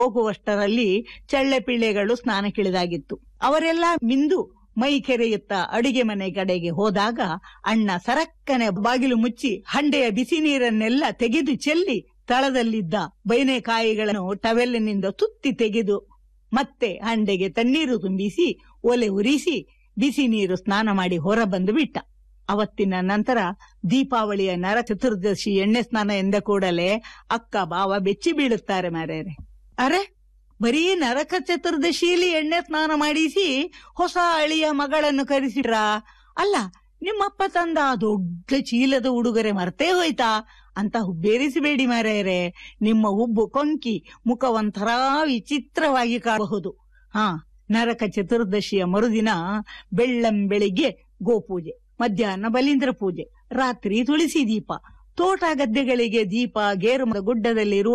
ಹೋಗುವಷ್ಟರಲ್ಲಿ ಚಳ್ಳೆಪಿಳ್ಳೆಗಳು ಸ್ನಾನಕ್ಕಿಳಿದಾಗಿತ್ತು ಅವರೆಲ್ಲ ಮಿಂದು ಮೈ ಕೆರೆಯುತ್ತಾ ಅಡಿಗೆ ಮನೆ ಕಡೆಗೆ ಹೋದಾಗ ಅಣ್ಣ ಸರಕ್ಕನೆ ಬಾಗಿಲು ಮುಚ್ಚಿ ಹಂಡೆಯ ಬಿಸಿ ನೀರನ್ನೆಲ್ಲ ತೆಗೆದು ಚೆಲ್ಲಿ ತಳದಲ್ಲಿದ್ದ ಬೈನೆಕಾಯಿಗಳನ್ನು ಟವೆಲ್ಲಿನಿಂದ ತುತ್ತಿ ತೆಗೆದು ಮತ್ತೆ ಹಂಡೆಗೆ ತಣ್ಣೀರು ತುಂಬಿಸಿ ಒಲೆ ಉರಿಸಿ ಬಿಸಿ ನೀರು ಸ್ನಾನ ಮಾಡಿ ಹೊರ ಬಂದು ಬಿಟ್ಟ ಅವತ್ತಿನ ನಂತರ ದೀಪಾವಳಿಯ ನರ ಚತುರ್ದಶಿ ಎಣ್ಣೆ ಸ್ನಾನ ಎಂದ ಕೂಡಲೇ ಅಕ್ಕ ಬಾವ ಬೆಚ್ಚಿ ಬೀಳುತ್ತಾರೆ ಮಾರ್ಯಾರೆ ಅರೆ ಬರೀ ನರಕ ಚತುರ್ದಶಿಯಲ್ಲಿ ಎಣ್ಣೆ ಸ್ನಾನ ಮಾಡಿಸಿ ಹೊಸ ಅಳಿಯ ಮಗಳನ್ನು ಕರೆಸಿಟ್ರಾ ಅಲ್ಲ ನಿಮ್ಮಪ್ಪ ತಂದ ಆ ದೊಡ್ಡ ಚೀಲದ ಉಡುಗೊರೆ ಮರ್ತೇ ಹೋಯ್ತಾ ಅಂತ ಹುಬ್ಬೇರಿಸಬೇಡಿ ಮಾರೇರೆ ನಿಮ್ಮ ಹುಬ್ಬು ಕೊಂಕಿ ಮುಖ ಒಂಥರ ವಿಚಿತ್ರವಾಗಿ ಕಾಣಬಹುದು ಹಾ ನರಕ ಚತುರ್ದಶಿಯ ಮರುದಿನ ಬೆಳ್ಳಂ ಬೆಳಿಗ್ಗೆ ಗೋಪೂಜೆ ಮಧ್ಯಾಹ್ನ ಬಲೀಂದ್ರ ಪೂಜೆ ರಾತ್ರಿ ತುಳಸಿ ದೀಪ ತೋಟ ಗದ್ದೆಗಳಿಗೆ ದೀಪ ಗೇರುಮದ ಗುಡ್ಡದಲ್ಲಿರುವ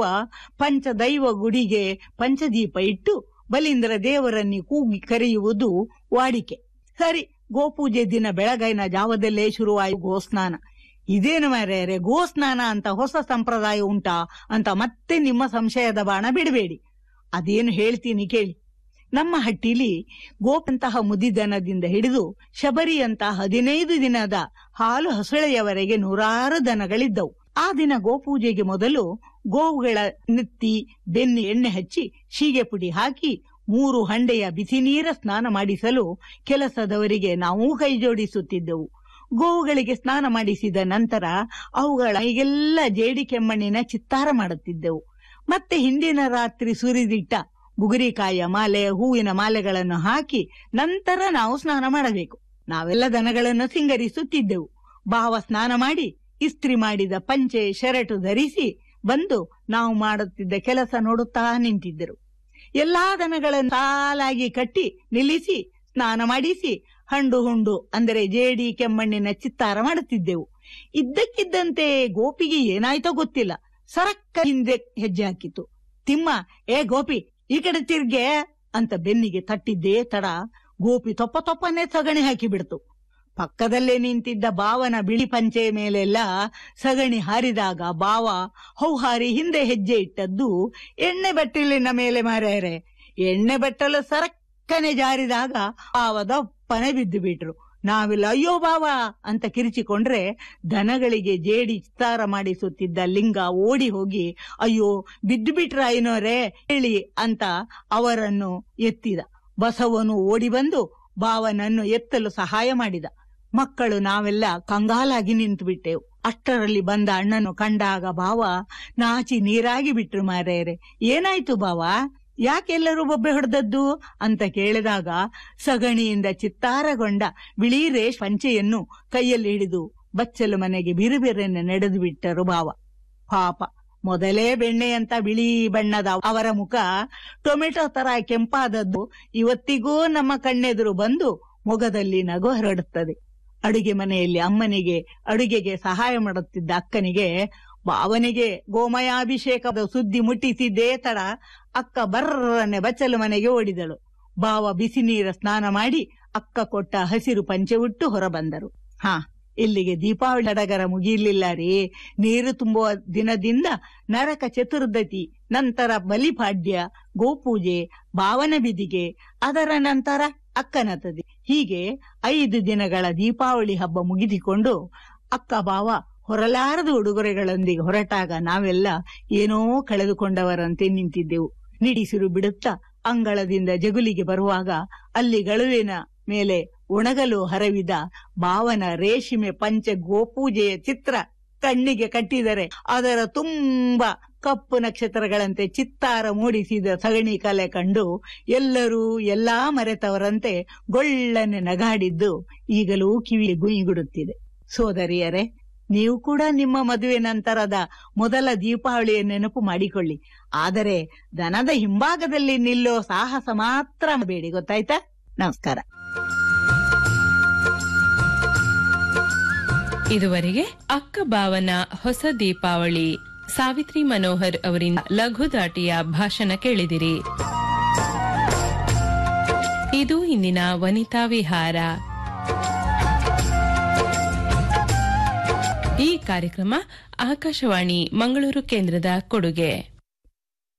ಪಂಚದೈವ ಗುಡಿಗೆ ಪಂಚದೀಪ ಇಟ್ಟು ಬಲೀಂದ್ರ ದೇವರನ್ನು ಕೂಗಿ ಕರೆಯುವುದು ವಾಡಿಕೆ ಸರಿ ಗೋಪೂಜೆ ದಿನ ಬೆಳಗೈನ ಜಾವದಲ್ಲೇ ಶುರುವಾಯಿ ಗೋಸ್ನಾನ ಇದೇನು ಮಾರ್ಯಾರೆ ಗೋಸ್ನಾನ ಅಂತ ಹೊಸ ಸಂಪ್ರದಾಯ ಉಂಟಾ ಅಂತ ಮತ್ತೆ ನಿಮ್ಮ ಸಂಶಯದ ಬಾಣ ಬಿಡಬೇಡಿ ಅದೇನು ಹೇಳ್ತೀನಿ ಕೇಳಿ ನಮ್ಮ ಹಟ್ಟಿಲಿ ಗೋಪಂತಹ ಮುದಿದನದಿಂದ ಹಿಡಿದು ಶಬರಿಯಂತ ಹದಿನೈದು ದಿನದ ಹಾಲು ಹಸುಳೆಯವರೆಗೆ ನೂರಾರು ದನಗಳಿದ್ದವು ಆ ದಿನ ಗೋಪೂಜೆಗೆ ಮೊದಲು ಗೋವುಗಳ ನೆತ್ತಿ ಬೆನ್ನಿ ಎಣ್ಣೆ ಹಚ್ಚಿ ಶೀಗೆ ಪುಡಿ ಹಾಕಿ ಮೂರು ಹಂಡೆಯ ಬಿಸಿ ನೀರ ಸ್ನಾನ ಮಾಡಿಸಲು ಕೆಲಸದವರಿಗೆ ನಾವು ಕೈ ಜೋಡಿಸುತ್ತಿದ್ದೆವು ಗೋವುಗಳಿಗೆ ಸ್ನಾನ ಮಾಡಿಸಿದ ನಂತರ ಅವುಗಳ ಮೈಗೆಲ್ಲ ಜೇಡಿ ಕೆಮ್ಮಣ್ಣಿನ ಚಿತ್ತಾರ ಮಾಡುತ್ತಿದ್ದೆವು ಮತ್ತೆ ಹಿಂದಿನ ರಾತ್ರಿ ಸುರಿದಿಟ್ಟ ಬುಗುರಿಕಾಯಿಯ ಮಾಲೆ ಹೂವಿನ ಮಾಲೆಗಳನ್ನು ಹಾಕಿ ನಂತರ ನಾವು ಸ್ನಾನ ಮಾಡಬೇಕು ನಾವೆಲ್ಲ ದನಗಳನ್ನು ಸಿಂಗರಿಸುತ್ತಿದ್ದೆವು ಭಾವ ಸ್ನಾನ ಮಾಡಿ ಇಸ್ತ್ರಿ ಮಾಡಿದ ಪಂಚೆ ಶರಟು ಧರಿಸಿ ಬಂದು ನಾವು ಮಾಡುತ್ತಿದ್ದ ಕೆಲಸ ನೋಡುತ್ತಾ ನಿಂತಿದ್ದರು ಎಲ್ಲಾ ದನಗಳನ್ನು ಸಾಲಾಗಿ ಕಟ್ಟಿ ನಿಲ್ಲಿಸಿ ಸ್ನಾನ ಮಾಡಿಸಿ ಹಂಡು ಹುಂಡು ಅಂದರೆ ಜೇಡಿ ಕೆಮ್ಮಣ್ಣಿನ ಚಿತ್ತಾರ ಮಾಡುತ್ತಿದ್ದೆವು ಇದ್ದಕ್ಕಿದ್ದಂತೆ ಗೋಪಿಗೆ ಏನಾಯ್ತೋ ಗೊತ್ತಿಲ್ಲ ಸರಕ್ಕ ಹಿಂದೆ ಹೆಜ್ಜೆ ಹಾಕಿತು ತಿಮ್ಮ ಏ ಗೋಪಿ ಈ ಕಡೆ ತಿರ್ಗೆ ಅಂತ ಬೆನ್ನಿಗೆ ತಟ್ಟಿದ್ದೇ ತಡ ಗೋಪಿ ತೊಪ್ಪ ತೊಪ್ಪನೆ ಸಗಣಿ ಹಾಕಿ ಬಿಡ್ತು ಪಕ್ಕದಲ್ಲೇ ನಿಂತಿದ್ದ ಬಾವನ ಬಿಳಿ ಪಂಚೆ ಮೇಲೆಲ್ಲ ಸಗಣಿ ಹಾರಿದಾಗ ಬಾವ ಹೌಹಾರಿ ಹಿಂದೆ ಹೆಜ್ಜೆ ಇಟ್ಟದ್ದು ಎಣ್ಣೆ ಬಟ್ಟಲಿನ ಮೇಲೆ ಮಾರ್ಯಾರೆ ಎಣ್ಣೆ ಬಟ್ಟಲು ಸರಕ್ಕನೆ ಜಾರಿದಾಗ ಬಾವದಪ್ಪನೆ ಬಿದ್ದು ಬಿಟ್ರು ನಾವೆಲ್ಲ ಅಯ್ಯೋ ಬಾವ ಅಂತ ಕಿರಿಚಿಕೊಂಡ್ರೆ ದನಗಳಿಗೆ ಜೇಡಿ ಚಿತ್ತಾರ ಮಾಡಿಸುತ್ತಿದ್ದ ಲಿಂಗ ಓಡಿ ಹೋಗಿ ಅಯ್ಯೋ ಬಿದ್ದು ಬಿಟ್ರ ಐನೋರೇ ಹೇಳಿ ಅಂತ ಅವರನ್ನು ಎತ್ತಿದ ಬಸವನು ಓಡಿ ಬಂದು ಬಾವನನ್ನು ಎತ್ತಲು ಸಹಾಯ ಮಾಡಿದ ಮಕ್ಕಳು ನಾವೆಲ್ಲ ಕಂಗಾಲಾಗಿ ನಿಂತು ಬಿಟ್ಟೆವು ಅಷ್ಟರಲ್ಲಿ ಬಂದ ಅಣ್ಣನು ಕಂಡಾಗ ಬಾವ ನಾಚಿ ನೀರಾಗಿ ಬಿಟ್ರು ಮಾರೇರೆ ಏನಾಯ್ತು ಬಾವ ಯಾಕೆಲ್ಲರೂ ಬೊಬ್ಬೆ ಹೊಡೆದದ್ದು ಅಂತ ಕೇಳಿದಾಗ ಸಗಣಿಯಿಂದ ಚಿತ್ತಾರಗೊಂಡ ಬಿಳಿ ರೇಷ್ ಪಂಚೆಯನ್ನು ಕೈಯಲ್ಲಿ ಹಿಡಿದು ಬಚ್ಚಲು ಮನೆಗೆ ಬಿರುಬಿರನ್ನು ನಡೆದು ಬಿಟ್ಟರು ಭಾವ ಪಾಪ ಮೊದಲೇ ಬೆಣ್ಣೆಯಂತ ಬಿಳಿ ಬಣ್ಣದ ಅವರ ಮುಖ ಟೊಮೆಟೊ ತರ ಕೆಂಪಾದದ್ದು ಇವತ್ತಿಗೂ ನಮ್ಮ ಕಣ್ಣೆದುರು ಬಂದು ಮೊಗದಲ್ಲಿ ನಗು ಹರಡುತ್ತದೆ ಅಡುಗೆ ಮನೆಯಲ್ಲಿ ಅಮ್ಮನಿಗೆ ಅಡುಗೆಗೆ ಸಹಾಯ ಮಾಡುತ್ತಿದ್ದ ಅಕ್ಕನಿಗೆ ಭಾವನಿಗೆ ಗೋಮಯಾಭಿಷೇಕದ ಸುದ್ದಿ ಮುಟ್ಟಿಸಿದ್ದೇ ತಡ ಅಕ್ಕ ಬರ್ರನೆ ಬಚ್ಚಲು ಮನೆಗೆ ಓಡಿದಳು ಬಾವ ಬಿಸಿ ನೀರ ಸ್ನಾನ ಮಾಡಿ ಅಕ್ಕ ಕೊಟ್ಟ ಹಸಿರು ಪಂಚೆ ಉಟ್ಟು ಹೊರಬಂದರು ಹಾ ಇಲ್ಲಿಗೆ ದೀಪಾವಳಿ ಸಡಗರ ಮುಗಿಯಲಿಲ್ಲ ರೀ ನೀರು ತುಂಬುವ ದಿನದಿಂದ ನರಕ ಚತುರ್ದತಿ ನಂತರ ಬಲಿಪಾಡ್ಯ ಗೋಪೂಜೆ ಭಾವನ ಬಿದಿಗೆ ಅದರ ನಂತರ ಅಕ್ಕನತದೆ ಹೀಗೆ ಐದು ದಿನಗಳ ದೀಪಾವಳಿ ಹಬ್ಬ ಮುಗಿದಿಕೊಂಡು ಅಕ್ಕ ಬಾವ ಹೊರಲಾರದ ಉಡುಗೊರೆಗಳೊಂದಿಗೆ ಹೊರಟಾಗ ನಾವೆಲ್ಲ ಏನೋ ಕಳೆದುಕೊಂಡವರಂತೆ ನಿಂತಿದ್ದೆವು ನಿಡಿಸಿರು ಬಿಡುತ್ತಾ ಅಂಗಳದಿಂದ ಜಗುಲಿಗೆ ಬರುವಾಗ ಅಲ್ಲಿ ಗಳುವಿನ ಮೇಲೆ ಒಣಗಲು ಹರವಿದ ಭಾವನ ರೇಷ್ಮೆ ಪಂಚ ಗೋಪೂಜೆಯ ಚಿತ್ರ ಕಣ್ಣಿಗೆ ಕಟ್ಟಿದರೆ ಅದರ ತುಂಬ ಕಪ್ಪು ನಕ್ಷತ್ರಗಳಂತೆ ಚಿತ್ತಾರ ಮೂಡಿಸಿದ ಸಗಣಿ ಕಲೆ ಕಂಡು ಎಲ್ಲರೂ ಎಲ್ಲಾ ಮರೆತವರಂತೆ ಗೊಳ್ಳನೆ ನಗಾಡಿದ್ದು ಈಗಲೂ ಕಿವಿ ಗುಯಿಗುಡುತ್ತಿದೆ ಸೋದರಿಯರೇ ನೀವು ಕೂಡ ನಿಮ್ಮ ಮದುವೆ ನಂತರದ ಮೊದಲ ದೀಪಾವಳಿಯ ನೆನಪು ಮಾಡಿಕೊಳ್ಳಿ ಆದರೆ ದನದ ಹಿಂಭಾಗದಲ್ಲಿ ನಿಲ್ಲೋ ಸಾಹಸ ಮಾತ್ರ ಬೇಡಿ ಗೊತ್ತಾಯ್ತಾ ನಮಸ್ಕಾರ ಇದುವರೆಗೆ ಅಕ್ಕ ಬಾವನ ಹೊಸ ದೀಪಾವಳಿ ಸಾವಿತ್ರಿ ಮನೋಹರ್ ಅವರಿಂದ ಲಘು ದಾಟಿಯ ಭಾಷಣ ಕೇಳಿದಿರಿ ಇದು ಇಂದಿನ ವನಿತಾ ವಿಹಾರ ಈ ಕಾರ್ಯಕ್ರಮ ಆಕಾಶವಾಣಿ ಮಂಗಳೂರು ಕೇಂದ್ರದ ಕೊಡುಗೆ